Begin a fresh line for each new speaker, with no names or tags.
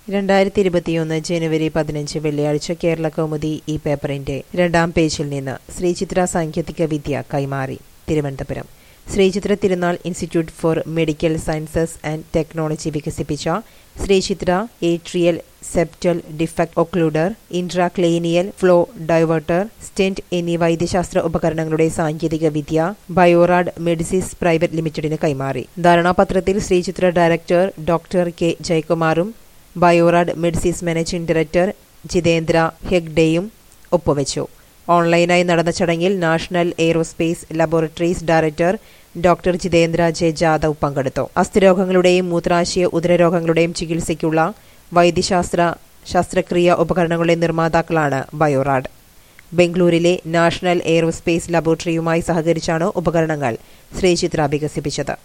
രണ്ടായിരത്തി ഇരുപത്തിയൊന്ന് ജനുവരി പതിനഞ്ച് വെള്ളിയാഴ്ച കേരള കൗമുദി ഈ പേപ്പറിന്റെ രണ്ടാം പേജിൽ നിന്ന് ശ്രീചിത്ര സാങ്കേതിക വിദ്യ കൈമാറി Thiruvananthapuram Sree Chitra Thirunal institute for medical sciences and technology വികസിപ്പിച്ച Sree Chitra atrial septal defect occluder intracranial flow diverter stent എന്നീ വൈദ്യശാസ്ത്ര ഉപകരണങ്ങളുടെ സാങ്കേതിക വിദ്യ ബയോറാഡ് മെഡിസിസ് പ്രൈവറ്റ് ലിമിറ്റഡിന് കൈമാറി ധാരണാപത്രത്തിൽ ശ്രീചിത്ര ഡയറക്ടർ ഡോക്ടർ കെ ജയകുമാറും Biorad Medisys managing director Jitendra ഹെഗ്ഡെയും ഒപ്പുവെച്ചു ഓൺലൈനായി നടന്ന ചടങ്ങിൽ national aerospace laboratories director doctor Jitendra J Jadhav പങ്കെടുത്തു അസ്ഥിരോഗങ്ങളുടെയും മൂത്രാശയ ഉദരരോഗങ്ങളുടെയും ചികിത്സയ്ക്കുള്ള വൈദ്യശാസ്ത്ര ശസ്ത്രക്രിയ ഉപകരണങ്ങളുടെ നിർമ്മാതാക്കളാണ് ബയോറാഡ് ബംഗളൂരിലെ നാഷണൽ എയ്റോസ്പേസ് ലബോറട്ടറിയുമായി സഹകരിച്ചാണ് ഉപകരണങ്ങൾ ശ്രീചിത്ര വികസിപ്പിച്ചത്